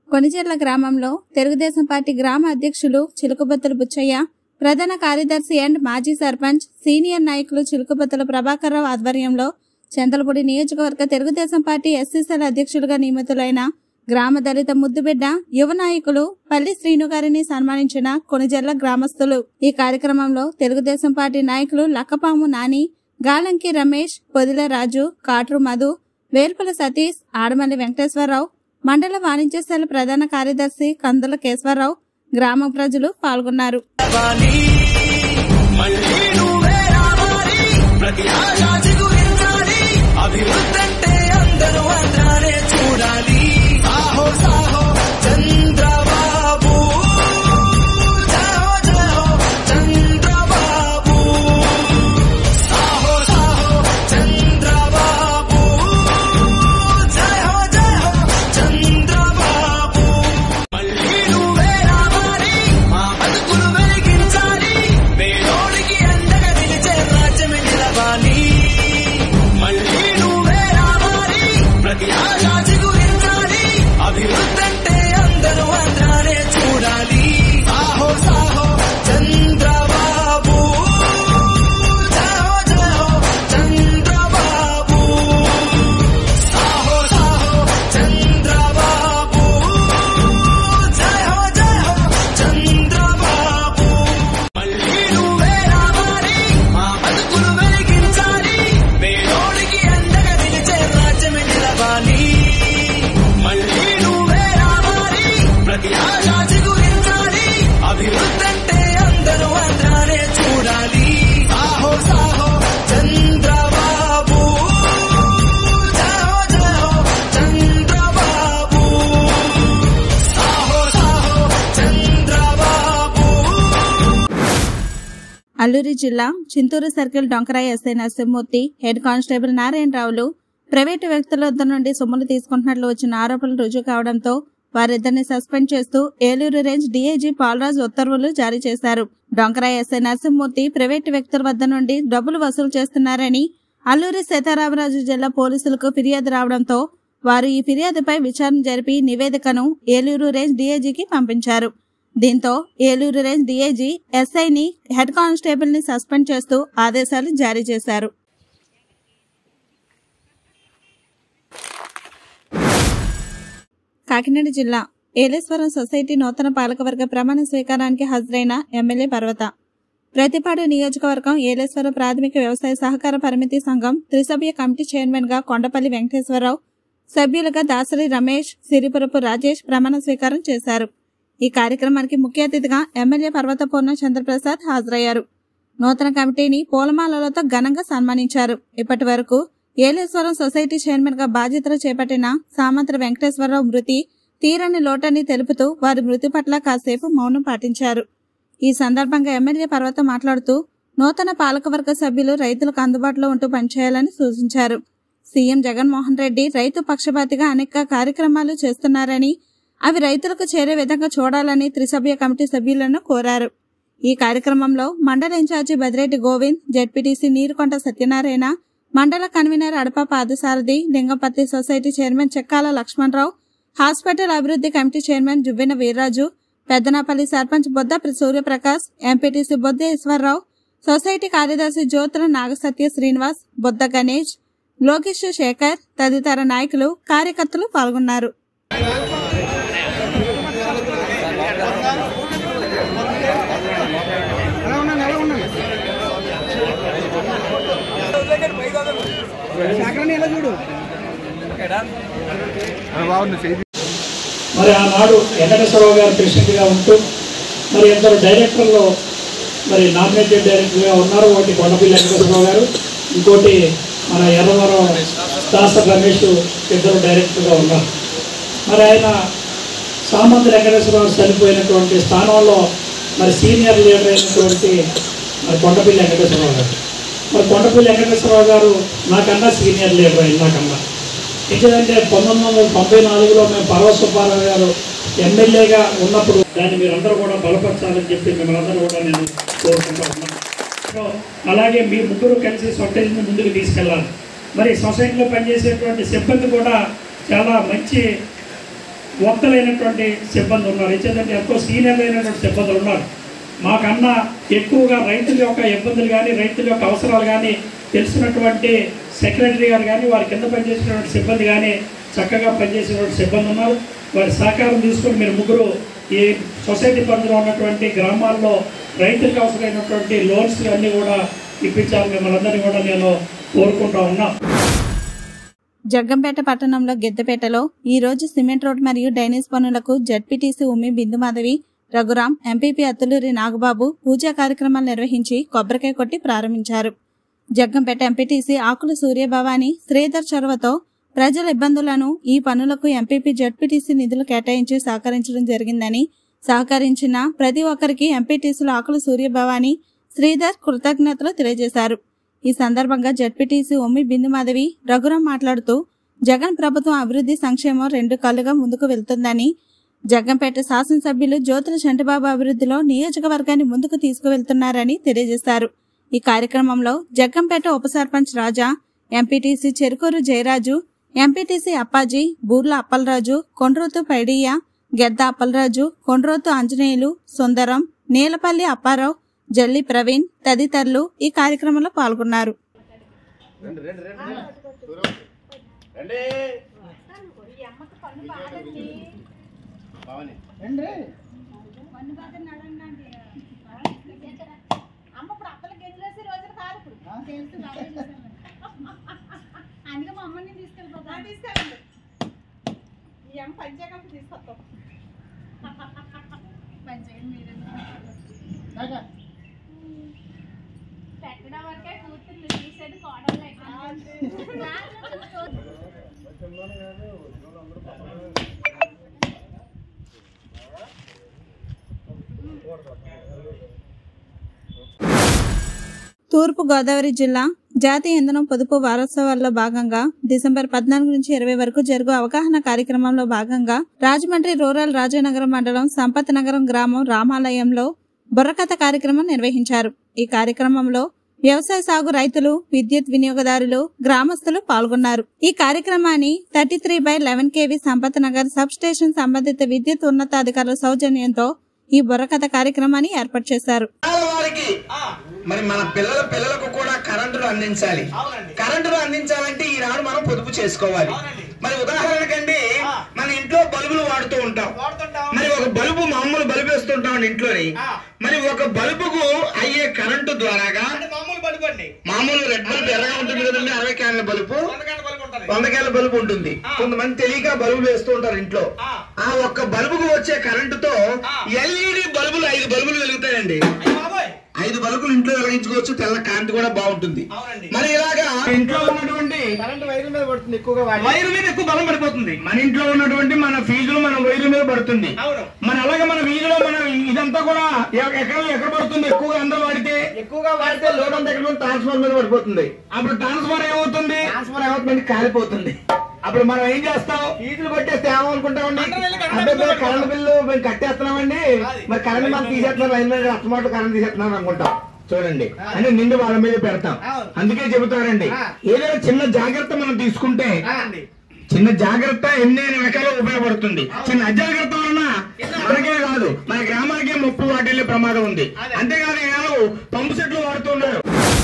కొనిచెర్ల గ్రామంలో తెలుగుదేశం పార్టీ గ్రామ అధ్యక్షులు చిలుకబత్తుల బుచ్చయ్య ప్రధాన కార్యదర్శి అండ్ మాజీ సర్పంచ్ సీనియర్ నాయకులు చిలుకబత్తుల ప్రభాకర్ రావు ఆధ్వర్యంలో చందలపూడి నియోజకవర్గ తెలుగుదేశం పార్టీ ఎస్సీసీల అధ్యక్షులుగా నియమితులైన గ్రామ దళిత ముద్దుబిడ్డ యువ నాయకులు పల్లి శ్రీను గారిని సన్మానించిన కొనిజర్ల గ్రామస్తులు ఈ కార్యక్రమంలో తెలుగుదేశం పార్టీ నాయకులు లక్కపాము నాని గాలంకి రమేష్ పొదిల రాజు కాట్రు మధు వేల్పుల సతీష్ ఆడమల్లి వెంకటేశ్వరరావు మండల వాణిజ్య శాల ప్రధాన కార్యదర్శి కందుల కేశవరరావు గ్రామ ప్రజలు పాల్గొన్నారు రావాలి మళ్ళీ నువ్వే రావాలి ప్రతి ఆశ చిగురించాలి అభివృద్ధంటే అందరూ అందానే చూడాలి సాహో సాహో చంద్రబాబు జయో జయో చంద్రబాబు సాహో సాహో చంద్రబాబు జయో జయో చంద్రబాబు మళ్ళీ నువ్వే రావాలి మా బతుకులు వెలిగించాలి పేదోడికి అండగా నిలిచే రాజ్యమే నిలవాలి మళ్ళీ నువ్వే రావాలి ప్రతి ఆశ చిగురించాలి అభివృద్ధంటే అందరూ అందానే చూడాలి సాహో సాహో చంద్రబాబు జయో జయో చంద్రబాబు సాహో సాహో చంద్రబాబు జయో జయో చంద్రబాబు మళ్ళీ నువ్వే రావాలి మా బతుకులు వెలిగించాలి పేదోడికి అండగా నిలిచే రాజ్యమే నిలవాలి మళ్ళీ నువ్వే రావాలి ప్రతి ఆశ చిగురించాలి అభివృద్ధంటే అందరూ అందానే చూడాలి సాహో సాహో చంద్రబాబు జయో జయో చంద్రబాబు సాహో సాహో చంద్రబాబు అల్లూరి జిల్లా Chintoor circle Donkarai SI Narasimhamurthy head constable నారాయణరావులు ప్రైవేటు వ్యక్తుల వద్ద నుండి సొమ్ములు తీసుకుంటున్నట్లు వచ్చిన ఆరోపణలు రుజువు కావడంతో వారిద్దరిని సస్పెండ్ చేస్తూ ఏలూరు రేంజ్ డీఐజీ పాలరాజ్ ఉత్తర్వులు జారీ చేశారు డొంకరాయి ఎస్ఐ నరసింహమూర్తి ప్రైవేటు వ్యక్తుల వద్ద నుండి డబ్బులు వసూలు చేస్తున్నారని అల్లూరి సీతారామరాజు జిల్లా పోలీసులకు ఫిర్యాదు రావడంతో వారు ఈ ఫిర్యాదుపై విచారణ జరిపి నివేదికను ఏలూరు రేంజ్ డీఐజీకి పంపించారు దీంతో ఏలూరు రేంజ్ డీఐజీ ఎస్ఐని హెడ్ కానిస్టేబుల్ ని సస్పెండ్ చేస్తూ ఆదేశాలు జారీ చేశారు కాకినాడ జిల్లా ఏలేశ్వరం సొసైటీ నూతన పాలకవర్గ ప్రమాణ స్వీకారానికి హాజరైన ఎమ్మెల్యే పర్వత ప్రతిపాడు నియోజకవర్గం ఏలేశ్వరం ప్రాథమిక వ్యవసాయ సహకార పరిమితి సంఘం త్రిసభ్య కమిటీ చైర్మన్ గా కొండపల్లి వెంకటేశ్వరరావు సభ్యులుగా దాసరి రమేష్ సిరిపురపు రాజేష్ ప్రమాణ స్వీకారం చేశారు ఈ కార్యక్రమానికి ముఖ్య అతిథిగా ఎమ్మెల్యే పర్వత పూర్ణ చంద్రప్రసాద్ హాజరయ్యారు నూతన కమిటీని పూలమాలలతో ఘనంగా సన్మానించారు ఇప్పటి వరకు ఏలేశ్వరం సొసైటీ చైర్మన్ గా బాధ్యతలు చేపట్టిన సామంత్ర వెంకటేశ్వరరావు మృతి తీరని లోటని తెలుపుతూ వారి మృతి పట్ల కాసేపు మౌనం పాటించారు ఈ సందర్భంగా ఎమ్మెల్యే పర్వత మాట్లాడుతూ నూతన పాలకవర్గ సభ్యులు రైతులకు అందుబాటులో ఉంటూ పనిచేయాలని సూచించారు సీఎం జగన్మోహన్ రెడ్డి రైతు పక్షపాతిగా అనేక కార్యక్రమాలు చేస్తున్నారని అవి రైతులకు చేరే విధంగా చూడాలని త్రిసభ్య కమిటీ సభ్యులను కోరారు ఈ కార్యక్రమంలో మండల ఇన్ఛార్జి బదిరెడ్డి గోవింద్ జెడ్పీటీసీ నీరుకొంట సత్యనారాయణ మండల convener Adapa Padasarathi Lingampatti society chairman Chekkala Lakshmanarao hospital అభివృద్ధి committee chairman Juvvena Veerraju Peddanapalli sarpanch Bodda Suryaprakash MPTC Bodda Eswararao society కార్యదర్శి జ్యోతుల నాగసత్య శ్రీనివాస్ బొద్ద గణేష్ లోకేష్ శేఖర్ తదితర నాయకులు కార్యకర్తలు పాల్గొన్నారు మరి ఆనాడు వెంకటేశ్వరరావు గారు ప్రెసిడెంట్గా ఉంటూ మరి ఇద్దరు డైరెక్టర్లు మరి నామినేటెడ్ డైరెక్టర్గా ఉన్నారు ఒకటి కొండపల్లి వెంకటేశ్వరరావు గారు ఇంకోటి మన ఎర్రవరం దాసర్ రమేష్ ఇద్దరు డైరెక్టర్గా ఉన్నారు మరి ఆయన సామంత వెంకటేశ్వరరావు చనిపోయినటువంటి స్థానంలో మరి సీనియర్ లీడర్ అయినటువంటి మరి కొండపల్లి వెంకటేశ్వరరావు గారు మరి కొండపల్లి వెంకటేశ్వరరావు గారు నాకన్నా సీనియర్ లీడర్ అయింది నాకన్నా ఎందుకంటే పంతొమ్మిది వందల తొంభై నాలుగులో మేము పర్వ సుబ్బారావు గారు ఎమ్మెల్యేగా ఉన్నప్పుడు దాన్ని మీరందరూ కూడా బలపరచాలని చెప్పి మిమ్మల్ని అందరూ కూడా నేను కోరుకుంటా ఉన్నాను సో అలాగే మీ ముగ్గురు కలిసి సొసైటీని ముందుకు తీసుకెళ్ళాలి మరి సొసైటీలో పనిచేసేటువంటి సిబ్బంది కూడా చాలా మంచి ఒక్కలైనటువంటి సిబ్బంది ఉన్నారు ఇచ్చేదంటే ఎంతో సీనియర్ అయినటువంటి సిబ్బందులు ఉన్నారు మాకన్నా ఎక్కువగా రైతుల యొక్క ఇబ్బందులు కానీ రైతుల యొక్క అవసరాలు కానీ తెలిసినటువంటి సెక్రటరీ గారు కానీ వారి కింద పనిచేసినటువంటి సిబ్బంది కానీ చక్కగా పనిచేసినటువంటి సిబ్బంది ఉన్నారు వారి సహకారం తీసుకొని మీరు ముగ్గురు ఈ సొసైటీ పరిధిలో ఉన్నటువంటి గ్రామాల్లో రైతులకు అవసరమైనటువంటి లోన్స్ అన్నీ కూడా ఇప్పించాలి మిమ్మల్ని అందరినీ కూడా నేను కోరుకుంటా ఉన్నా జగ్గంపేట పట్టణంలో గెద్దపేటలో ఈ రోజు సిమెంట్ రోడ్ మరియు డైనేజ్ పనులకు జడ్పీటీసీ ఉమ్మి బిందుమాధవి రఘురాం ఎంపీపీ అత్తులూరి నాగబాబు పూజా కార్యక్రమాలు నిర్వహించి కొబ్బరికాయ కొట్టి ప్రారంభించారు జగ్గంపేట ఎంపీటీసీ ఆకుల సూర్యభవాని శ్రీధర్ చొరవతో ప్రజల ఇబ్బందులను ఈ పనులకు ఎంపీపీ జడ్పీటీసీ నిధులు కేటాయించి సహకరించడం జరిగిందని సహకరించిన ప్రతి ఒక్కరికి ఎంపీటీసీలు ఆకుల సూర్యభవాని శ్రీధర్ కృతజ్ఞతలు తెలియజేశారు ఈ సందర్భంగా జడ్పీటీసీ ఒమ్మి బిందుమాధవి రఘురాం మాట్లాడుతూ జగన్ ప్రభుత్వం అభివృద్ధి సంక్షేమం రెండు కళ్ళుగా ముందుకు వెళ్తుందని జగ్గంపేట శాసనసభ్యులు జ్యోతుల చంటిబాబు అభివృద్ధిలో నియోజకవర్గాన్ని ముందుకు తీసుకువెళ్తున్నారని తెలియజేశారు ఈ కార్యక్రమంలో జగ్గంపేట ఉప సర్పంచ్ రాజా ఎంపీటీసీ చెరుకూరు జయరాజు ఎంపీటీసీ అప్పాజీ బూర్ల అప్పలరాజు కొండ్రోతు పైడియ్య గెద్ద అప్పలరాజు కొండ్రోతు ఆంజనేయులు సుందరం నీలపల్లి అప్పారావు జల్లి ప్రవీణ్ తదితరులు ఈ కార్యక్రమంలో పాల్గొన్నారు అమ్మ ఇప్పుడు అప్పలు గెలిచేసి రోజులు కాదు ఇప్పుడు తెలుసు బాగా చూసాను. అందుకే మా అమ్మని తీసుకెళ్ళిపోతాను తీసుకెళ్ళండి ఈ అమ్మ పంచాయకంపు తీసుకొస్తాం పంచాయకం మీరే పెట్టడం వరకే కూతుర్లు తీసేది కోడలు తూర్పు గోదావరి జిల్లా జాతీయ ఇంధనం పొదుపు వారోత్సవాల్లో భాగంగా డిసెంబర్ పద్నాలుగు నుంచి ఇరవై వరకు జరుగు అవగాహన కార్యక్రమంలో భాగంగా రాజమండ్రి రూరల్ రాజనగరం మండలం సంపత్ నగరం గ్రామం రామాలయంలో బుర్రకథ కార్యక్రమం నిర్వహించారు ఈ కార్యక్రమంలో వ్యవసాయ సాగు రైతులు విద్యుత్ వినియోగదారులు గ్రామస్తులు పాల్గొన్నారు ఈ కార్యక్రమాన్ని thirty three by eleven KV Sampath Nagar substation సంబంధిత విద్యుత్ ఉన్నతాధికారుల సౌజన్యంతో ఈ బుర్రకథ కార్యక్రమాన్ని ఏర్పాటు చేశారు పిల్లల వారికి మరి మన పిల్లల పిల్లలకు కూడా కరెంటును అందించాలి కరెంటును అందించాలంటే ఈనాడు మనం పొదుపు చేసుకోవాలి మరి ఉదాహరణకండి మన ఇంట్లో బల్బులు వాడుతూ ఉంటాం మరి ఒక బల్బు మామూలు బల్బు వేస్తుంటాం ఇంట్లోని మరి ఒక బల్బుకు అయ్యే కరెంటు ద్వారాగా మామూలు పడుకోండి మామూలు రెడ్ బల్బు ఎర్రగా ఉంటుంది కదండి అరవై క్యాన్ల బల్బు వందకాడ బల్బు ఉంటుంది వంద క్యాన్ల బల్బు ఉంటుంది కొంతమంది తెలియక బల్బు వేస్తూ ఉంటారు ఇంట్లో ఆ ఒక్క బల్బుకు వచ్చే కరెంటుతో ఎల్ఈడి బల్బులు ఐదు బల్బులు వెలుగుతాయండి అయ్య బాబోయ్ ఐదు బల్బులు ఇంట్లో వెలిగించుకోవచ్చు తెల్ల కాంతి కూడా బాగుంటుంది అవునండి. మరి ఇలాగా ఇంట్లో ఉన్నటువంటి కరెంట్ వైర్ మీద పడుతుంది ఎక్కువగా వాడి వైరు మీద ఎక్కువ బలం పడిపోతుంది మన ఇంట్లో ఉన్నటువంటి మన ఫీజులు మన వైరు మీద పడుతుంది అవును మన అలాగే మన వీధిలో మన ఇదంతా కూడా ఎ- ఎక్కడ ఎక్కడ పడుతుంది ఎక్కువగా అందరూ వాడితే ఎక్కువగా వాడితే లోడ్ అంతా ఎక్కడ ట్రాన్స్ఫర్ మీద పడిపోతుంది అప్పుడు ట్రాన్స్ఫర్ ఏమవుతుంది ట్రాన్స్ఫర్ అవుతుంది కాలిపోతుంది అప్పుడు మనం ఏం చేస్తాం ఫీజులు కొట్టేస్తే ఏమనుకుంటామండి అందరూ వెళ్ళి కరెంట్ అబ్బే బిల్లు కరెంట్ బిల్లు మేము కట్టేస్తున్నామండి అది. మరి కరెంట్ మనం తీసేస్తున్నారు లైన్ మీద అత్తమాట కరెంట్ తీసేస్తున్నాం అనుకుంటాం చూడండి అని నిండు వాళ్ళ మీద పెడతాం అవును. అందుకే చెబుతారండి ఆ. ఏదైనా చిన్న జాగ్రత్త మనం తీసుకుంటే అండి చిన్న జాగ్రత్త ఎన్ని రకాల ఉపయోగపడుతుంది చిన్న అజాగ్రత్త వలన మనకే కాదు మన గ్రామానికే ముప్పు వాటిల్లే ప్రమాదం ఉంది అంతేగాని ఏమో పంపు సెట్లు వాడుతున్నారు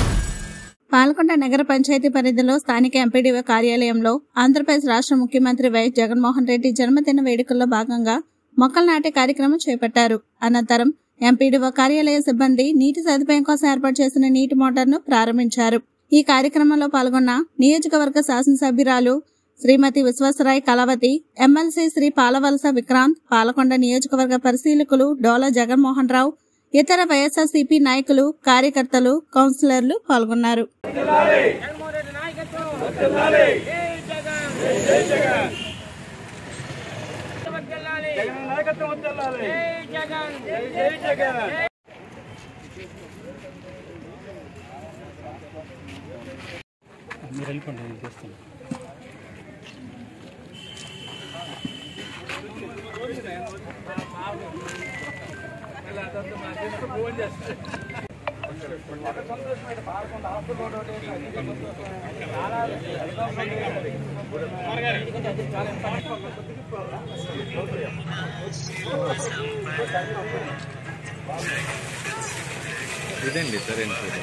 పాల్కొండ నగర పంచాయతీ పరిధిలో స్థానిక ఎంపీడీఓ కార్యాలయంలో ఆంధ్రప్రదేశ్ రాష్ట్ర ముఖ్యమంత్రి వైఎస్ జగన్మోహన్ రెడ్డి జన్మదిన వేడుకల్లో భాగంగా మొక్కలు నాటే కార్యక్రమం చేపట్టారు అనంతరం ఎంపీడీఓ కార్యాలయ సిబ్బంది నీటి సదుపాయం కోసం ఏర్పాటు చేసిన నీటి మోటార్ను ప్రారంభించారు ఈ కార్యక్రమంలో పాల్గొన్న నియోజకవర్గ శాసనసభ్యురాలు శ్రీమతి విశ్వాసరాయ్ కళావతి ఎమ్మెల్సీ శ్రీ పాలవలస విక్రాంత్ పాలకొండ నియోజకవర్గ పరిశీలకులు డోలా జగన్మోహన్ రావు ఇతర వైఎస్ఆర్సీపీ నాయకులు కార్యకర్తలు కౌన్సిలర్లు పాల్గొన్నారు ఇదండి సరే సరే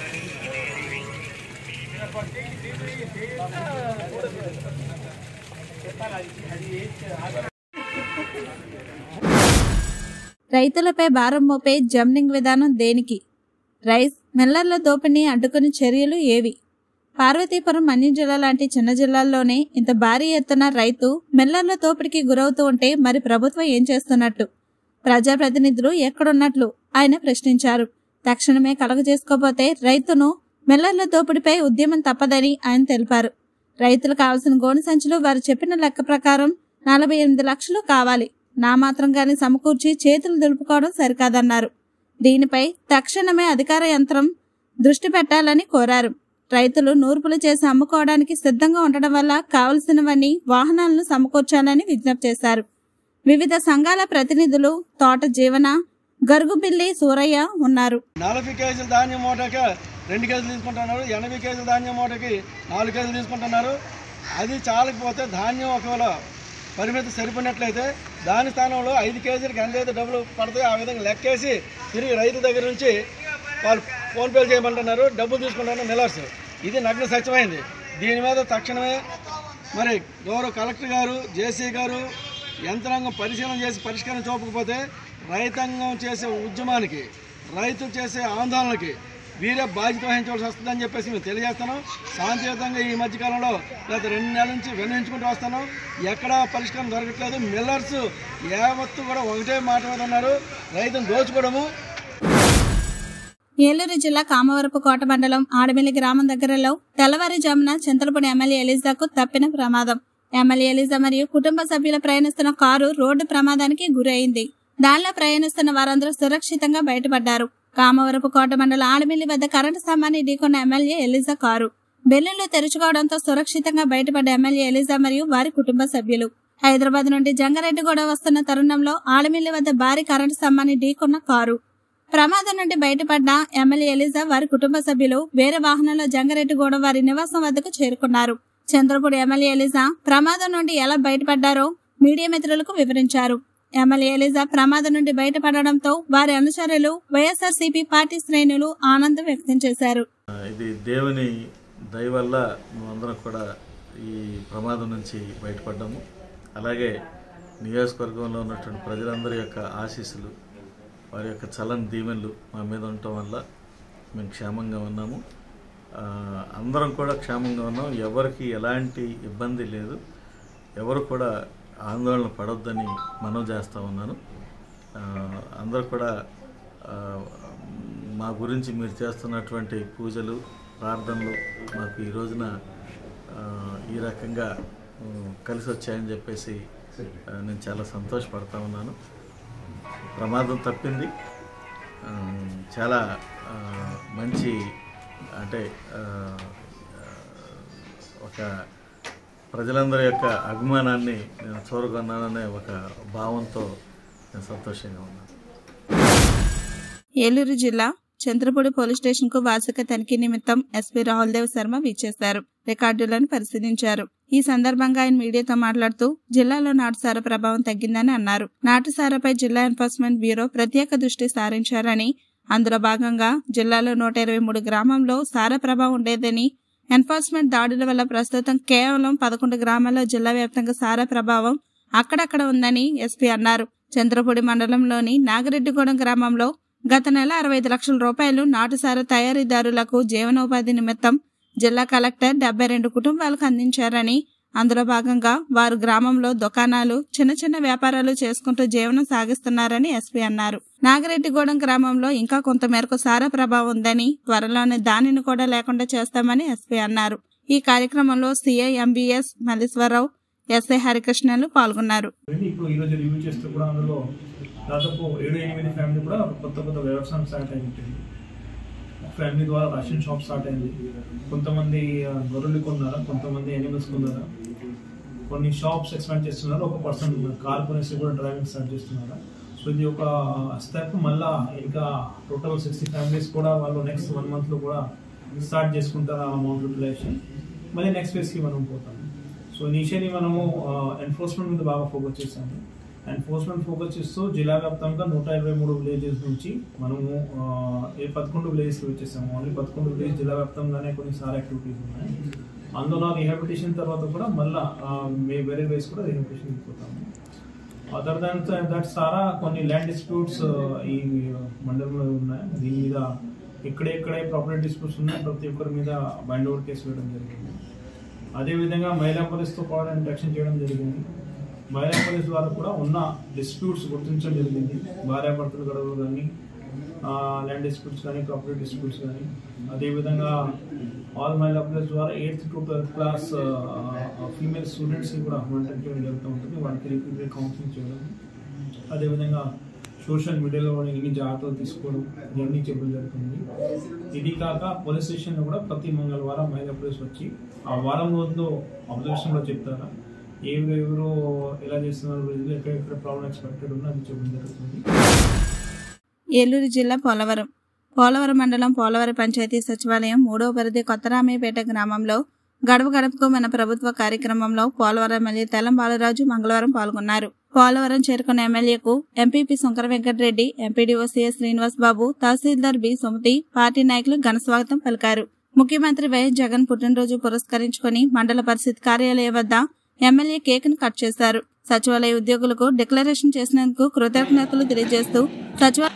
రైతులపై భారం మోపే జమ్నింగ్ విధానం దేనికి రైస్ మిల్లర్ల దోపిడీని అడ్డుకునే చర్యలు ఏవి పార్వతీపురం మన్యం జిల్లా లాంటి చిన్న జిల్లాల్లోనే ఇంత భారీ ఎత్తున రైతు మిల్లర్ల దోపిడీకి గురవుతూ ఉంటే మరి ప్రభుత్వం ఏం చేస్తున్నట్టు ప్రజాప్రతినిధులు ఎక్కడున్నట్లు ఆయన ప్రశ్నించారు తక్షణమే కలగజేసుకోపోతే రైతును మిల్లర్ల దోపిడీపై ఉద్యమం తప్పదని ఆయన తెలిపారు రైతులు కావాల్సిన గోను సంచులు వారు చెప్పిన లెక్క ప్రకారం నలభై ఎనిమిది లక్షలు కావాలి నా మాత్రం గాని సమకూర్చి చేతులు దులుపుకోవడం సరికాదన్నారు దీనిపై తక్షణమే అధికార యంత్రం దృష్టి పెట్టాలని కోరారు రైతులు నూర్పులు చేసి అమ్ముకోవడానికి సిద్ధంగా ఉండడం వల్ల కావలసినవన్నీ వాహనాలను సమకూర్చాలని విజ్ఞప్తి చేశారు వివిధ సంఘాల ప్రతినిధులు తోట జీవన గరుగుబిల్లి సూరయ్య ఉన్నారు నలభై కేజీల ధాన్యం మూటకి రెండు కేజీలు తీసుకుంటున్నారు ఎనభై కేజీల ధాన్యం మూటకి నాలుగు కేజీలు తీసుకుంటున్నారు అది చాలకపోతే ధాన్యం ఒకవేళ పరిమితి సరిపోయినట్లయితే దాని స్థానంలో ఐదు కేజీలకు ఎంత అయితే డబ్బులు పడతాయో ఆ విధంగా లెక్కేసి తిరిగి రైతుల దగ్గర నుంచి వాళ్ళు ఫోన్పేలు చేయమంటున్నారు డబ్బులు తీసుకుంటున్నారు మిల్లర్స్ ఇది నగ్న సత్యమైంది దీని మీద తక్షణమే మరి గౌరవ కలెక్టర్ గారు జేసీ గారు యంత్రాంగం పరిశీలన చేసి పరిష్కారం చూపకపోతే రైతాంగం చేసే ఉద్యమానికి రైతులు చేసే ఆందోళనకి వీరే బాధ్యత వహించవలసి వస్తుందని చెప్పేసి మేము తెలియజేస్తున్నాం శాంతియుతంగా ఈ మధ్యకాలంలో గత రెండు నెలల నుంచి విన్నవించుకుంటూ వస్తున్నాం ఎక్కడా పరిష్కారం దొరకట్లేదు మిల్లర్స్ యావత్తు కూడా ఒకటే మాట మీద ఉన్నారు రైతును దోచుకోవడము ఏలూరు జిల్లా కామవరపు కోట మండలం ఆడమిల్లి గ్రామం దగ్గరలో తెల్లవారుజామున చింతలపూడి ఎమ్మెల్యే ఎలిజాకు తప్పిన ప్రమాదం ఎమ్మెల్యే ఎలిజా మరియు కుటుంబ సభ్యులు ప్రయాణిస్తున్న కారు రోడ్డు ప్రమాదానికి గురైంది దానిలో ప్రయాణిస్తున్న వారందరూ సురక్షితంగా బయటపడ్డారు కామవరపు కోట మండలం ఆడమిల్లి వద్ద కరెంటు స్తంభాన్ని ఢీకొన్న ఎమ్మెల్యే ఎలిజా కారు బెల్లులు తెరుచుకోవడంతో సురక్షితంగా బయటపడ్డ ఎమ్మెల్యే ఎలిజా మరియు వారి కుటుంబ సభ్యులు హైదరాబాద్ నుండి జంగారెడ్డిగూడ వస్తున్న తరుణంలో ఆడమిల్లి వద్ద భారీ కరెంటు స్తంభాన్ని ఢీకొన్న కారు ప్రమాదం నుండి బయటపడ్డ ఎమ్మెల్యే ఎలిజా వారి కుటుంబ సభ్యులు వేరే వాహనంలో జంగారెడ్డిగూడ వారి నివాసం వద్దకు చేరుకున్నారు చంద్రపూడి ఎమ్మెల్యే ఎలిజా ప్రమాదం నుండి ఎలా బయటపడ్డారో మీడియా మిత్రులకు వివరించారు ఎమ్మెల్యే ఎలిజా ప్రమాదం నుండి బయటపడడంతో వారి అనుచరులు వైఎస్ఆర్సీపీ పార్టీ శ్రేణులు ఆనందం వ్యక్తం చేశారు ఇది దేవుని దయ వల్ల మేమందరం కూడా ఈ ప్రమాదం నుంచి బయటపడ్డాము అలాగే నియోజకవర్గంలో ఉన్నటువంటి ప్రజలందరి యొక్క ఆశీస్సులు వారి యొక్క చలని దీవెనలు మా మీద ఉండటం వల్ల మేము క్షేమంగా ఉన్నాము ఆ, అందరం కూడా క్షేమంగా ఉన్నాం ఎవరికి ఎలాంటి ఇబ్బంది లేదు ఎవరు కూడా ఆందోళన పడొద్దని మనం చేస్తూ ఉన్నాను ఆ, అందరూ కూడా ఆ, మా గురించి మీరు చేస్తున్నటువంటి పూజలు ప్రార్థనలు మాకు ఈ రోజున ఆ, ఈ రకంగా ఉమ్, కలిసి వచ్చాయని చెప్పేసి ఆ, నేను చాలా సంతోషపడతా ఉన్నాను ప్రమాదం తప్పింది ఆ, చాలా ఆ, మంచి అంటే ఆ, ఒక ప్రజలందరి యొక్క అభిమానాన్ని నేను చూరగొన్నాననే ఒక భావంతో నేను సంతోషంగా ఉన్నాను ఏలూరు జిల్లా చంద్రపూడి పోలీస్ స్టేషన్ కు వార్షిక తనిఖీ నిమిత్తం ఎస్పీ రాహుల్ దేవ్ శర్మ విచ్చేశారు రికార్డులను పరిశీలించారు ఈ సందర్భంగా ఆయన మీడియాతో మాట్లాడుతూ జిల్లాలో నాటుసార ప్రభావం తగ్గిందని అన్నారు నాటుసారపై జిల్లా ఎన్ఫోర్స్మెంట్ బ్యూరో ప్రత్యేక దృష్టి సారించారని అందులో భాగంగా జిల్లాలో నూట ఇరవై మూడు గ్రామంలో సార ప్రభావం ఉండేదని ఎన్ఫోర్స్మెంట్ దాడుల వల్ల ప్రస్తుతం కేవలం పదకొండు గ్రామాల్లో జిల్లా వ్యాప్తంగా సారా ప్రభావం అక్కడక్కడ ఉందని ఎస్పీ అన్నారు చంద్రపూడి మండలంలోని నాగిరెడ్డిగూడెం గ్రామంలో గత నెల అరవై ఐదు లక్షల రూపాయలు నాటుసార తయారీదారులకు జీవనోపాధి నిమిత్తం జిల్లా కలెక్టర్ డెబ్బై రెండు కుటుంబాలకు అందించారని అందులో భాగంగా వారు గ్రామంలో దుకాణాలు చిన్న చిన్న వ్యాపారాలు చేసుకుంటూ జీవనం సాగిస్తున్నారని ఎస్పీ అన్నారు నాగిరెడ్డిగూడెం గ్రామంలో ఇంకా కొంత మేరకు సారా ప్రభావం ఉందని త్వరలోనే దానిని కూడా లేకుండా చేస్తామని ఎస్పీ అన్నారు ఈ కార్యక్రమంలో సిఐ ఎంబీఎస్ మల్లీశ్వరరావు ఎస్ఐ హరికృష్ణలు పాల్గొన్నారు వెళ్ళి ఇప్పుడు ఈరోజు రివ్యూ చేస్తే కూడా అందులో దాదాపు ఏడు ఎనిమిది ఫ్యామిలీ కూడా కొత్త కొత్త వ్యవసాయం స్టార్ట్ అయింది ఫ్యామిలీ ద్వారా రేషన్ షాప్ స్టార్ట్ అయింది కొంతమంది ఆ, గొర్రెలు కొన్నారా కొంతమంది ఎనిమల్స్ కొన్నారా కొన్ని షాప్స్ ఎక్స్పాండ్ చేస్తున్నారు ఒక పర్సన్ కార్ కొనేసి కూడా డ్రైవింగ్ స్టార్ట్ చేస్తున్నారా సో సో ఇది ఒక స్టెప్ మళ్ళా ఇంకా టోటల్ సిక్స్టీ ఫ్యామిలీస్ కూడా వాళ్ళు నెక్స్ట్ వన్ మంత్లో కూడా స్టార్ట్ చేసుకుంటారు ఆ అమౌంట్ యూటిలైజేషన్ మళ్ళీ నెక్స్ట్ ఫేజ్కి మనం పోతాము సో ఇనిషియలీ మనము ఎన్ఫోర్స్మెంట్ మీద బాగా ఫోకస్ చేసాము ఎన్ఫోర్స్మెంట్ ఫోకస్ చేస్తూ జిల్లా వ్యాప్తంగా నూట ఇరవై మూడు విలేజెస్ నుంచి మనము ఆ, ఏ పదకొండు విలేజెస్కి వచ్చేసాము ఓన్లీ పదకొండు విలేజ్ జిల్లా వ్యాప్తంగానే కొన్ని సార్ యాక్టివిటీస్ ఉన్నాయి అందులో రిహాబిలిటేషన్ తర్వాత కూడా మళ్ళీ వేరే వేస్ కూడా రిహాబిలిటేషన్ వెళ్ళిపోతాము అదర్ దాన్ దట్ సారా కొన్ని ల్యాండ్ డిస్ప్యూట్స్ ఈ మండలంలో ఉన్నాయి దీని మీద ఎక్కడెక్కడే ప్రాపర్టీ డిస్ప్యూట్స్ ఉన్నాయి ప్రతి ఒక్కరి మీద బైండ్ ఓవర్ కేసు వేయడం జరిగింది అదేవిధంగా మహిళా పోలీస్తో కూడా ఇంట్రాక్షన్ చేయడం జరిగింది మహిళా పోలీస్ ద్వారా కూడా ఉన్న డిస్ప్యూట్స్ గుర్తించడం జరిగింది భార్యాభర్తల గొడవలు కానీ ల్యాండ్ డిస్ప్యూట్స్ కానీ ప్రాపర్టీ డిస్ప్యూట్స్ కానీ అదేవిధంగా ఆల్ మహిళా పోలీస్ ద్వారా eighth to twelfth class female స్టూడెంట్స్కి కూడా మానిటర్ చేయడం జరుగుతూ ఉంటుంది వాళ్ళకి రిపీటెడ్ కౌన్సిలింగ్ చేయడం అదేవిధంగా సోషల్ మీడియాలో కూడా ఎన్ని జాగ్రత్తలు తీసుకోవడం ఇవన్నీ చెప్పడం జరుగుతుంది ఇది కాక పోలీస్ స్టేషన్లో కూడా ప్రతి మంగళవారం మహిళా పోలీస్ వచ్చి ఆ వారం రోజుల్లో అబ్జర్వేషన్లో చెప్తారా ఎవరు ఎవరు ఎలా చేస్తున్నారు వీళ్ళు ఎక్కడెక్కడ ప్రాబ్లం ఎక్స్పెక్టెడ్ ఉందో అది చెప్పడం జరుగుతుంది ఏలూరు జిల్లా పోలవరం పోలవరం మండలం పోలవరం పంచాయతీ సచివాలయం మూడవ పరిధి కొత్తరామయ్యపేట గ్రామంలో గడప గడపకు మన ప్రభుత్వ కార్యక్రమంలో పోలవరం ఎమ్మెల్యే తెల్లం బాలరాజు మంగళవారం పాల్గొన్నారు పోలవరం చేరుకున్న ఎమ్మెల్యేకు MPP Shankara Venkatareddy MPDO CS Srinivas Babu tahsildar B Sumathi party నాయకులు ఘన స్వాగతం పలికారు ముఖ్యమంత్రి వైఎస్ జగన్ పుట్టినరోజు పురస్కరించుకుని మండల పరిషత్ కార్యాలయం వద్ద ఎమ్మెల్యే కేక్ ను కట్ చేశారు సచివాలయ ఉద్యోగులకు డిక్లరేషన్ చేసినందుకు కృతజ్ఞతలు తెలియజేస్తూ సచివాలయ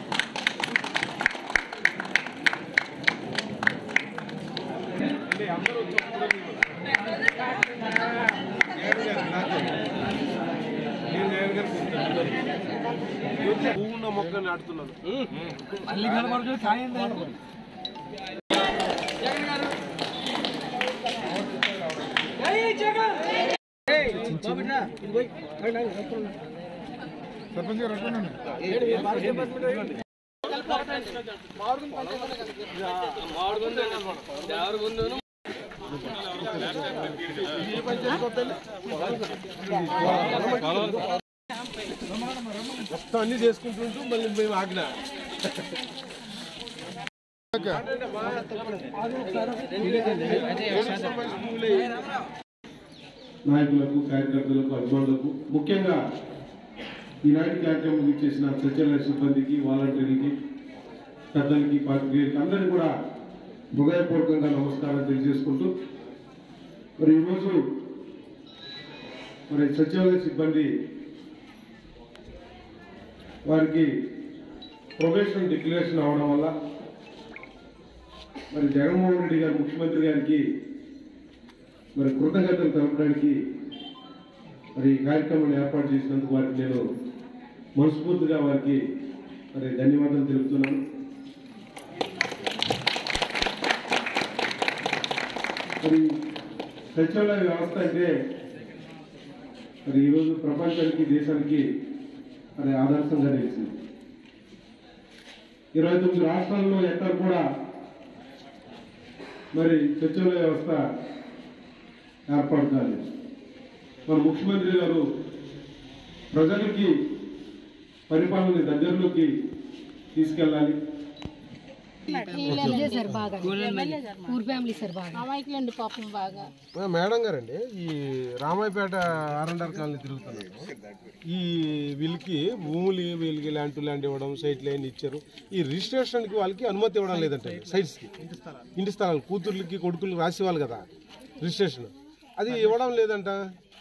పువ్వున్న మొక్క నాటుతున్నాను మళ్ళీ కనబడుతుంది కాయం సర్పంచ్ గారు మొత్తం అన్ని చేసుకుంటుంటూ మళ్ళీ మేము ఆజ్ఞ నాయకులకు కార్యకర్తలకు అభిమానులకు ముఖ్యంగా ఈనాటి కార్యక్రమం ఇచ్చేసిన సచివాలయ సిబ్బందికి వాలంటీర్లకి పెద్దలకి పాత్రికేయులకి అందరికీ కూడా హృదయపూర్వకంగా నమస్కారం తెలియజేసుకుంటూ మరి ఈరోజు మరి సచివాలయ సిబ్బంది వారికి ప్రొబేషన్ డిక్లరేషన్ అవడం వల్ల మరి జగన్మోహన్ రెడ్డి గారు ముఖ్యమంత్రి గారికి మరి కృతజ్ఞతలు తెలపడానికి మరి ఈ కార్యక్రమాన్ని ఏర్పాటు చేసినందుకు వారికి నేను మనస్ఫూర్తిగా వారికి మరి ధన్యవాదాలు తెలుపుతున్నాను మరి సచివాలయ వ్యవస్థ అంటే మరి ఈరోజు ప్రపంచానికి దేశానికి మరి ఆదర్శంగా నిలిచింది ఇరవై తొమ్మిది రాష్ట్రాల్లో ఎక్కడ కూడా మరి సచివాలయ వ్యవస్థ ఏర్పాటు కాలేదు మన ముఖ్యమంత్రి గారు ప్రజలకి పరిపాలన దగ్గరలోకి తీసుకెళ్ళాలి సార్ బాగా ఊర్ ఫ్యామిలీ సార్ బాగా అమాయకులండి పాపం బాగా మేడం గారండి ఈ రామాయపేట ఆర్ఎండ్ఆర్ కాలనీ తిరుగుతున్నాను ఈ వీళ్ళకి భూములు వీళ్ళకి ల్యాండ్ ల్యాండ్ ఇవ్వడం సైట్ లైన్ ఇచ్చారు ఈ రిజిస్ట్రేషన్కి వాళ్ళకి అనుమతి ఇవ్వడం లేదంటే సైట్స్కి ఇంటి స్థలాలు కూతుర్లకి కొడుకులకి రాసి వాళ్ళు కదా రిజిస్ట్రేషన్ అది ఇవ్వడం లేదంట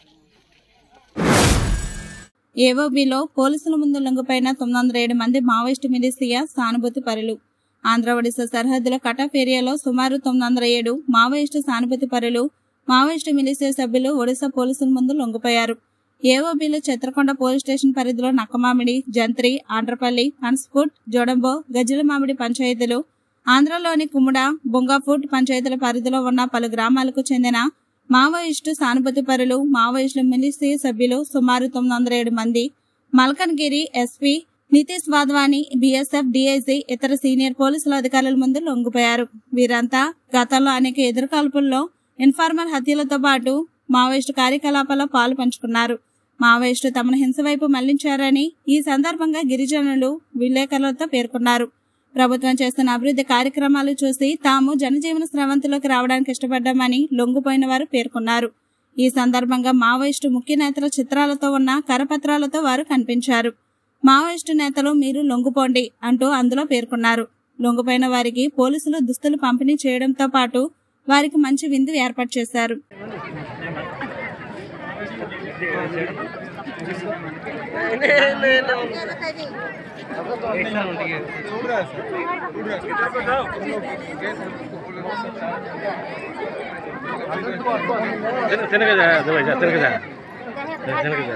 ఏవోబీలో పోలీసుల ముందు లొంగిపోయిన తొమ్మిది వందల ఏడు మంది మావోయిస్టు మిలిసియా సానుభూతి పరులు ఆంధ్ర ఒడిశా సరిహద్దుల కటాఫ్ ఏరియాలో సుమారు తొమ్మిది వందల ఏడు మావోయిస్టు సానుభూతి పరులు మావోయిస్టు మిలిసియా సభ్యులు ఒడిశా పోలీసుల ముందు లొంగిపోయారు ఏఓబీలో చిత్రకొండ పోలీస్ స్టేషన్ పరిధిలో నక్కమామిడి జంత్రి ఆంధ్రపల్లి హన్స్ఫుట్ జోడంబో గజ్జల మామిడి పంచాయతీలు ఆంధ్రలోని కుముడ బొంగాఫుట్ పంచాయతీల పరిధిలో ఉన్న పలు గ్రామాలకు చెందిన మావోయిస్టు సానుభూతి పరులు మావోయిస్టు మిలిసియా సభ్యులు సుమారు తొమ్మిది వందల ఏడు మంది Malkangiri SP Nitish Wadhwani BSF DIG ఇతర సీనియర్ పోలీసుల అధికారుల ముందు లొంగిపోయారు వీరంతా గతంలో అనేక ఎదురుకాల్పుల్లో ఇన్ఫార్మల్ హత్యలతో పాటు మావోయిస్టు కార్యకలాపాల్లో పాలు పంచుకున్నారు మావోయిస్టు తమను హింస వైపు మళ్లించారని ఈ సందర్భంగా గిరిజనులు విలేకరులతో పేర్కొన్నారు ప్రభుత్వం చేస్తున్న అభివృద్ధి కార్యక్రమాలు చూసి తాము జనజీవన స్రవంతిలోకి రావడానికి ఇష్టపడ్డామని లొంగిపోయిన వారు పేర్కొన్నారు ఈ సందర్భంగా మావోయిస్టు ముఖ్య నేతల చిత్రాలతో ఉన్న కరపత్రాలతో వారు కనిపించారు మావోయిస్టు నేతలు మీరు లొంగిపోండి అంటూ అందులో పేర్కొన్నారు లొంగిపోయిన వారికి పోలీసులు దుస్తులు పంపిణీ చేయడంతో పాటు వారికి మంచి విందు ఏర్పాటు చేశారు తినగదా తినగదా తినగదా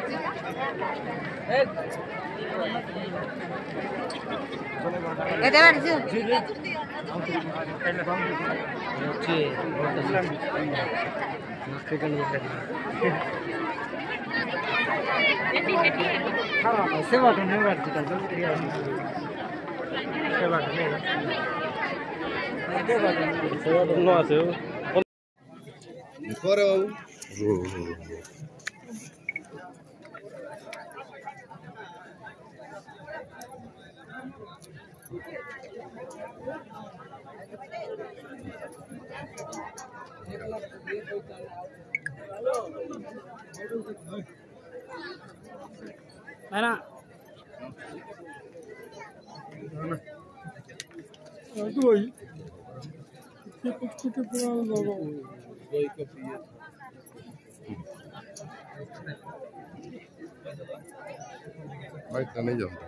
Basta नहीं जानता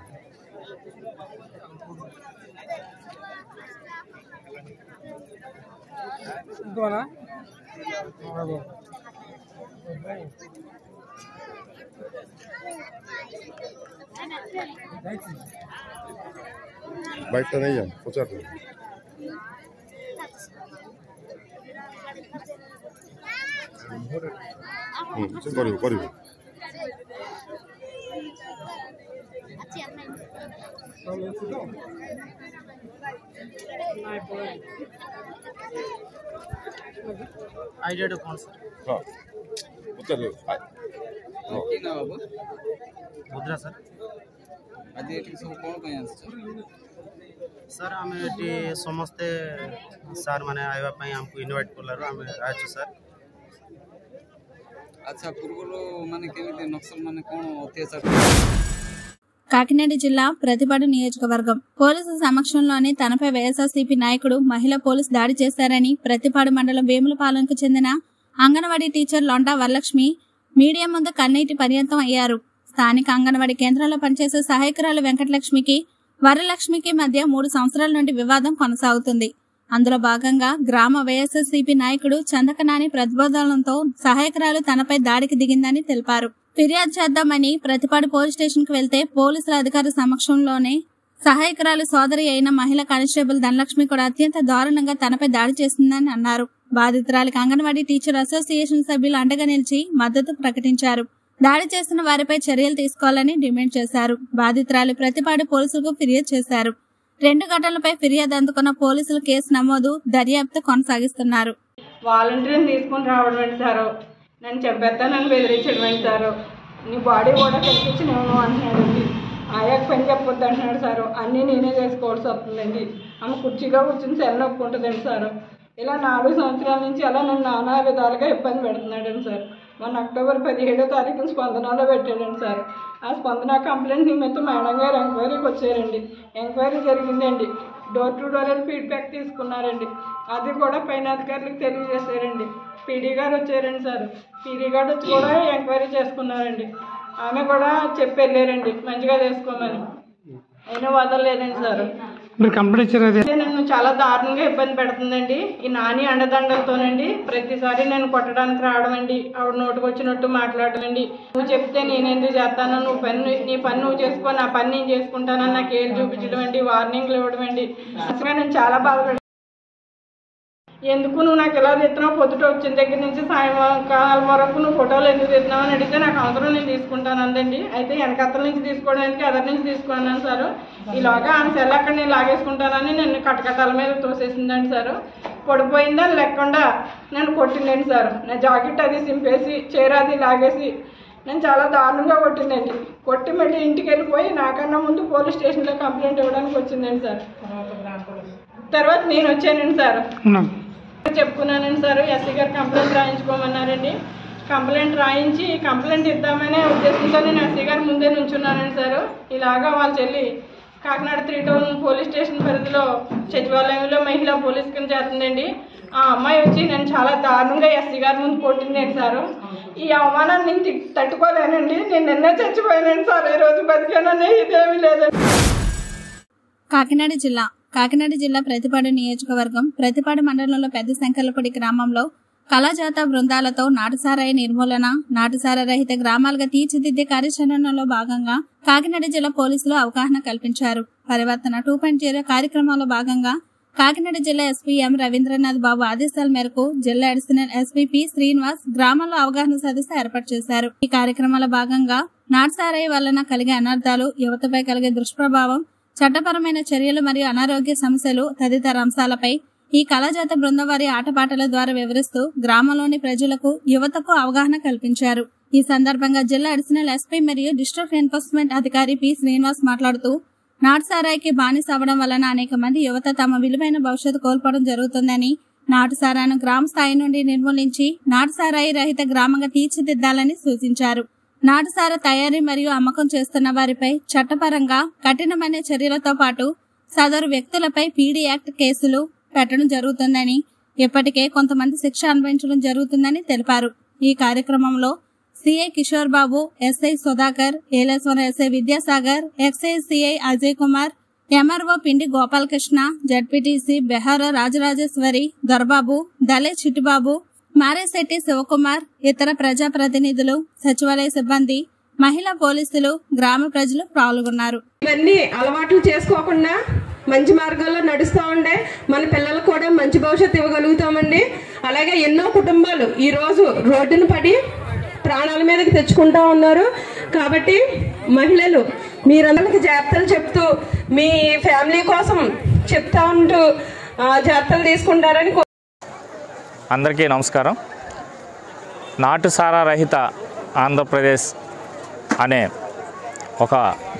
Basta नहीं जानता पचास हम्म करियो करियो ఐడియా कौन सा हाँ पचास हाँ ମୁଦ୍ରା ସାର୍ ଆଜି ଏଠି ସବୁ କ'ଣ ପାଇଁ ଆସିଛ ସାର୍ ଆମେ ଏଠି ସମସ୍ତେ ସାର୍ ମାନେ ଆଇବା ପାଇଁ ଆମକୁ ଇନଭାଇଟ୍ କଲାରୁ ଆମେ ଆସିଛୁ ସାର୍ ଆଚ୍ଛା ପୂର୍ବରୁ ମାନେ କେମିତି ନକ୍ସଲ ମାନେ କ'ଣ ଅତ୍ୟାଚାର కాకినాడ జిల్లా ప్రతిపాడు నియోజకవర్గం పోలీసుల సమక్షంలోనే తనపై వైఎస్ఆర్సీపీ నాయకుడు మహిళా పోలీసు దాడి చేశారని ప్రతిపాడు మండలం వేములపాలెంకు చెందిన అంగన్వాడీ టీచర్ లొండా వరలక్ష్మి మీడియా ముందు కన్నీటి పర్యంతం అయ్యారు స్థానిక అంగన్వాడీ కేంద్రంలో పనిచేసే సహాయకురాలు వెంకటలక్ష్మికి వరలక్ష్మికి మధ్య మూడు సంవత్సరాల నుండి వివాదం కొనసాగుతుంది అందులో భాగంగా గ్రామ వైఎస్ఆర్సీపీ నాయకుడు చందకనాని ప్రతిబోధనలతో సహాయకురాలు తనపై దాడికి దిగిందని తెలిపారు ఫిర్యాదు చేద్దామని ప్రతిపాడు పోలీస్ స్టేషన్ కు వెళ్తే పోలీసుల అధికారుల సమక్షంలోనే సహాయకురాలు సోదరి అయిన మహిళా కానిస్టేబుల్ ధనలక్ష్మి కూడా అత్యంత దారుణంగా తనపై దాడి చేసిందని అన్నారు బాధితురాలికి అంగన్వాడీ టీచర్ అసోసియేషన్ సభ్యులు అండగా నిలిచి మద్దతు ప్రకటించారు దాడి చేస్తున్న వారిపై చర్యలు తీసుకోవాలని డిమాండ్ చేశారు బాధితురాలు ప్రతిపాడు పోలీసులకు ఫిర్యాదు చేశారు రెండు ఘటనలపై ఫిర్యాదు అందుకున్న పోలీసులు కేసు నమోదు దర్యాప్తు కొనసాగిస్తున్నారు వాలంటీర్ని తీసుకొని రావడం ఏంటి సారు నన్ను చంపేస్తానని బెదిరించడం ఏంటి సారు నీ బాడీ కూడా కనిపించి నేను అంటున్నాడండి ఆయాకు పని చెప్పొద్దు అంటున్నాడు సారు అన్నీ నేనే చేసుకోవాల్సి వస్తుందండి ఆమె కుర్చీగా కూర్చుని సెల్ నొక్కుంటుందండి సారు ఇలా నాలుగు సంవత్సరాల నుంచి అలా నన్ను నానా విధాలుగా ఇబ్బంది పెడుతున్నాడండి సార్ మొన్న అక్టోబర్ పదిహేడో తారీఖున స్పందనలో పెట్టాడండి సార్ ఆ స్పందన కంప్లైంట్ నిమిత్తం మేడం గారు ఎంక్వైరీకి వచ్చారండి ఎంక్వైరీ జరిగిందండి డోర్ టు డోర్ అని ఫీడ్బ్యాక్ తీసుకున్నారండి అది కూడా పైన అధికారులకు తెలియజేశారండి పీడీ గారు వచ్చారండి సార్ పీడీ గారు వచ్చి కూడా ఎంక్వైరీ చేసుకున్నారండి ఆమె కూడా చెప్పి వెళ్ళారండి మంచిగా చేసుకోమని అయినా వదలలేదండి సార్ మీరు కంప్లైంట్ ఇచ్చారు అది అయితే నన్ను చాలా దారుణంగా ఇబ్బంది పెడుతుందండి ఈ నాని అండదండలతోనండి ప్రతిసారి నేను కొట్టడానికి రావడం అండి ఆవిడ నోటుకు వచ్చినట్టు మాట్లాడడం అండి నువ్వు చెప్తే నేను ఎందుకు చేస్తాను నువ్వు పని నీ పని నువ్వు చేసుకో నా పని నేను చేసుకుంటానని నాకు ఏళ్ళు చూపించడం అండి వార్నింగ్లు ఇవ్వడం అండి అసలు నేను చాలా బాధపడి ఎందుకు నువ్వు నాకు ఎలా తెస్తున్నావు పొద్దుట వచ్చిన దగ్గర నుంచి సాయంకాలం వరకు నువ్వు ఫోటోలు ఎందుకు తెస్తున్నావు అని అడిగితే నాకు అవసరం నేను తీసుకుంటాను అందండి అయితే వెనకత్తల నుంచి తీసుకోవడానికి ఎదరి నుంచి తీసుకున్నాను సార్ ఈలోగా ఆమె సెల్ అక్కడ నేను లాగేసుకుంటానని నన్ను కటకటాల మీద తోసేసిందండి సార్ పడిపోయిందని లేకుండా నన్ను కొట్టిందండి సార్ నా జాకెట్ అది సింపేసి చీర అది లాగేసి నేను చాలా దారుణంగా కొట్టిందండి కొట్టి మళ్ళీ ఇంటికి వెళ్ళిపోయి నాకన్నా ముందు పోలీస్ స్టేషన్లో కంప్లైంట్ ఇవ్వడానికి వచ్చిందండి సార్ తర్వాత నేను వచ్చానండి సార్ చెప్పుకున్నానండి సార్ ఎస్సీ గారు కంప్లైంట్ రాయించుకోమన్నారండి కంప్లైంట్ రాయించి కంప్లైంట్ ఇద్దామనే ఉద్దేశంతో నేను ఎస్సీ గారి ముందే నుంచున్నానండి సార్ ఇలాగా వాళ్ళ చెల్లి Kakinada three town police station పరిధిలో సచివాలయంలో మహిళా పోలీస్ కింద చేస్తుందండి ఆ అమ్మాయి వచ్చి నేను చాలా దారుణంగా ఎస్సీ గారి ముందు కొట్టిందండి సార్ ఈ అవమానాన్ని నేను తి- తట్టుకోలేనండి నేను నిన్నే చచ్చిపోయానండి సార్ ఈ రోజు బతికాననే ఇదేమీ లేదండి కాకినాడ జిల్లా కాకినాడ జిల్లా ప్రతిపాడు నియోజకవర్గం ప్రతిపాడు మండలంలో పెద్ద శంకర్లపూడి గ్రామంలో కళాజాత బృందాలతో నాటుసారాయి నిర్మూలన నాటుసారా రహిత గ్రామాలుగా తీర్చిదిద్దే కార్యాచరణలో భాగంగా కాకినాడ జిల్లా పోలీసులు అవగాహన కల్పించారు పరివర్తన టూ పాయింట్ జీరో కార్యక్రమంలో భాగంగా కాకినాడ జిల్లా ఎస్పీ ఎం రవీంద్రనాథ్ బాబు ఆదేశాల మేరకు జిల్లా అడిషనల్ ఎస్పీ పి శ్రీనివాస్ గ్రామంలో అవగాహన సదస్సు ఏర్పాటు చేశారు ఈ కార్యక్రమంలో భాగంగా నాటుసారాయి వలన కలిగే అనర్థాలు యువతపై కలిగే దుష్ప్రభావం చట్టపరమైన చర్యలు మరియు అనారోగ్య సమస్యలు తదితర అంశాలపై ఈ కళాజాత బృందం వారి ఆటపాటల ద్వారా వివరిస్తూ గ్రామంలోని ప్రజలకు యువతకు అవగాహన కల్పించారు ఈ సందర్భంగా జిల్లా అడిషనల్ ఎస్పీ మరియు డిస్ట్రిక్ట్ ఎన్ఫోర్స్మెంట్ అధికారి పి శ్రీనివాస్ మాట్లాడుతూ నాటుసారాయికి బానిస అవ్వడం వలన అనేక మంది యువత తమ విలువైన భవిష్యత్తు కోల్పోవడం జరుగుతుందని నాటుసారాను గ్రామ స్థాయి నుండి నిర్మూలించి నాటుసారాయి రహిత గ్రామంగా తీర్చిదిద్దాలని సూచించారు నాటుసార తయారీ మరియు అమ్మకం చేస్తున్న వారిపై చట్టపరంగా కఠినమైన చర్యలతో పాటు సదరు వ్యక్తులపై పీడీ యాక్ట్ కేసులు పెట్టడం జరుగుతుందని ఇప్పటికే కొంతమంది శిక్ష అనుభవించడం జరుగుతుందని తెలిపారు ఈ కార్యక్రమంలో CI Kishore Babu SI Sudhakar Yeleswaram SI Vidyasagar excise CI Ajay Kumar MRO Pindi Gopalakrishna ZPTC Behara Rajarajeswari Dorababu Dale Chittubabu Mareshetty Sivakumar ఇతర ప్రజాప్రతినిధులు సచివాలయ సిబ్బంది మహిళా పోలీసులు గ్రామ ప్రజలు పాల్గొన్నారు ఇవన్నీ అలవాట్లు చేసుకోకుండా మంచి మార్గంలో నడుస్తూ ఉండే మన పిల్లలకు కూడా మంచి భవిష్యత్తు ఇవ్వగలుగుతామండి అలాగే ఎన్నో కుటుంబాలు ఈ రోజు రోడ్డున పడి ప్రాణాల మీదకి తెచ్చుకుంటా ఉన్నారు కాబట్టి మహిళలు మీరందరికి జాగ్రత్తలు చెప్తూ మీ ఫ్యామిలీ కోసం చెప్తా ఉంటూ ఆ, జాగ్రత్తలు తీసుకుంటారని కో- అందరికీ నమస్కారం నాటుసారా రహిత ఆంధ్రప్రదేశ్ అనే ఒక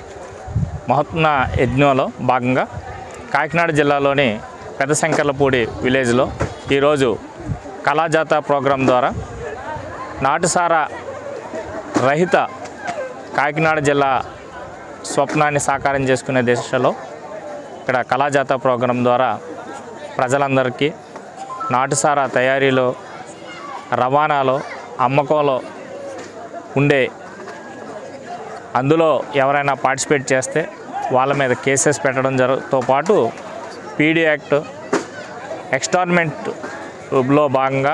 మహత్న యజ్ఞంలో భాగంగా కాకినాడ జిల్లాలోని పెద్దశంకర్లపూడి విలేజ్లో ఈరోజు కళాజాత ప్రోగ్రాం ద్వారా నాటుసారా రహిత కాకినాడ జిల్లా స్వప్నాన్ని సాకారం చేసుకునే దిశలో ఇక్కడ కళాజాత ప్రోగ్రాం ద్వారా ప్రజలందరికీ నాటుసారా తయారీలో రవాణాలో అమ్మకంలో ఉండే అందులో ఎవరైనా పార్టిసిపేట్ చేస్తే వాళ్ళ మీద కేసెస్ పెట్టడం జరుగుతో పాటు పీడీ యాక్ట్ ఎక్స్టార్మెంట్లో భాగంగా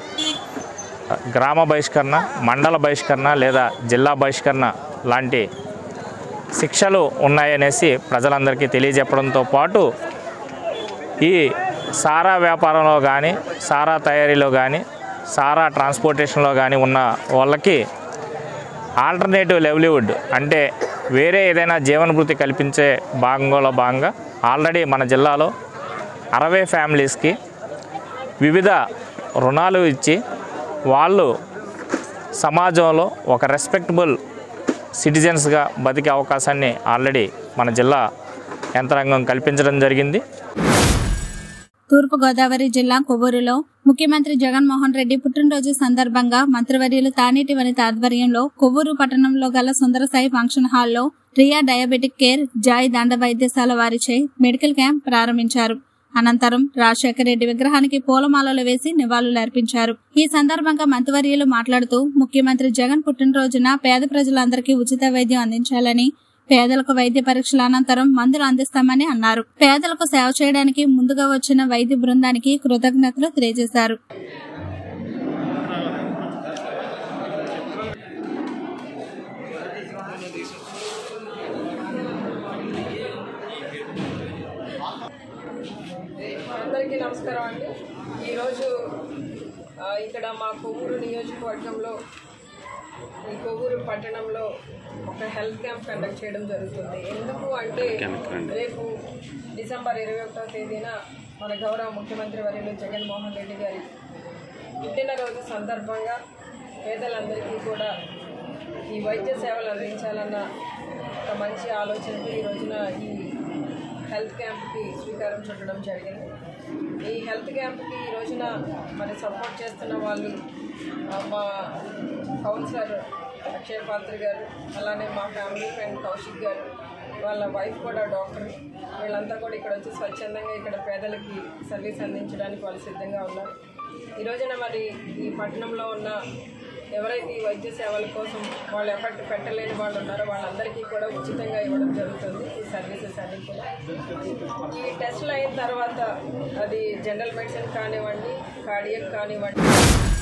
గ్రామ బహిష్కరణ మండల బహిష్కరణ లేదా జిల్లా బహిష్కరణ లాంటి శిక్షలు ఉన్నాయనేసి ప్రజలందరికీ తెలియజెప్పడంతో పాటు ఈ సారా వ్యాపారంలో కానీ సారా తయారీలో కానీ సారా ట్రాన్స్పోర్టేషన్లో కానీ ఉన్న వాళ్ళకి ఆల్టర్నేటివ్ లెవ్లీవుడ్ అంటే వేరే ఏదైనా జీవనభృతి కల్పించే భాగంలో భాగంగా ఆల్రెడీ మన జిల్లాలో అరవై ఫ్యామిలీస్కి వివిధ రుణాలు ఇచ్చి వాళ్ళు సమాజంలో ఒక రెస్పెక్టబుల్ సిటిజన్స్గా బతికే అవకాశాన్ని ఆల్రెడీ మన జిల్లా యంత్రాంగం కల్పించడం జరిగింది తూర్పుగోదావరి జిల్లా కొవ్వూరులో ముఖ్యమంత్రి జగన్మోహన్ రెడ్డి పుట్టినరోజు సందర్భంగా మంత్రివర్యులు తానేటి వనిత ఆధ్వర్యంలో కొవ్వూరు పట్టణంలో గల సుందరసాయి ఫంక్షన్ హాల్లో రియా డయాబెటిక్ కేర్ జాయ్ దండ వైద్యశాల వారిచే మెడికల్ క్యాంప్ ప్రారంభించారు అనంతరం రాజశేఖర రెడ్డి విగ్రహానికి పూలమాలలు వేసి నివాళులర్పించారు ఈ సందర్భంగా మంత్రివర్యులు మాట్లాడుతూ ముఖ్యమంత్రి జగన్ పుట్టినరోజున పేద ప్రజలందరికీ ఉచిత వైద్యం అందించాలని పేదలకు వైద్య పరీక్షల అనంతరం మందులు అందిస్తామని అన్నారు పేదలకు సేవ చేయడానికి ముందుగా వచ్చిన వైద్య బృందానికి కృతజ్ఞతలు తెలియజేశారు అందరికీ నమస్కారం అండి ఈరోజు ఆ, ఇక్కడ మా కొవ్వూరు నియోజకవర్గంలో ఈ కొవ్వూరు పట్టణంలో ఒక హెల్త్ క్యాంప్ కండక్ట్ చేయడం జరుగుతుంది ఎందుకు అంటే రేపు డిసెంబర్ ఇరవై ఒకటో తేదీన మన గౌరవ ముఖ్యమంత్రి వర్యులు జగన్మోహన్ రెడ్డి గారి పుట్టినరోజు సందర్భంగా పేదలందరికీ కూడా ఈ వైద్య సేవలు అందించాలన్న ఒక మంచి ఆలోచనతో ఈ రోజున ఈ హెల్త్ క్యాంప్కి శ్రీకారం చుట్టడం జరిగింది ఈ హెల్త్ క్యాంప్కి ఈ రోజున మరి సపోర్ట్ చేస్తున్న వాళ్ళు ఆ, మా కౌన్సిలర్ అక్షయ్ పాత్రి గారు అలానే మా ఫ్యామిలీ ఫ్రెండ్ కౌశిక్ గారు వాళ్ళ వైఫ్ కూడా డాక్టర్ వీళ్ళంతా కూడా ఇక్కడ వచ్చి స్వచ్ఛందంగా ఇక్కడ పేదలకి సర్వీస్ అందించడానికి వాళ్ళు సిద్ధంగా ఉన్నారు ఈ రోజున మరి ఈ పట్టణంలో ఉన్న ఎవరైతే ఈ వైద్య సేవల కోసం వాళ్ళు ఎఫర్ట్ పెట్టలేని వాళ్ళు ఉన్నారో వాళ్ళందరికీ కూడా ఉచితంగా ఇవ్వడం జరుగుతుంది ఈ సర్వీసెస్ అన్ని కూడా ఈ టెస్ట్లు అయిన తర్వాత అది జనరల్ మెడిసిన్ కానివ్వండి కార్డియక్ కానివ్వండి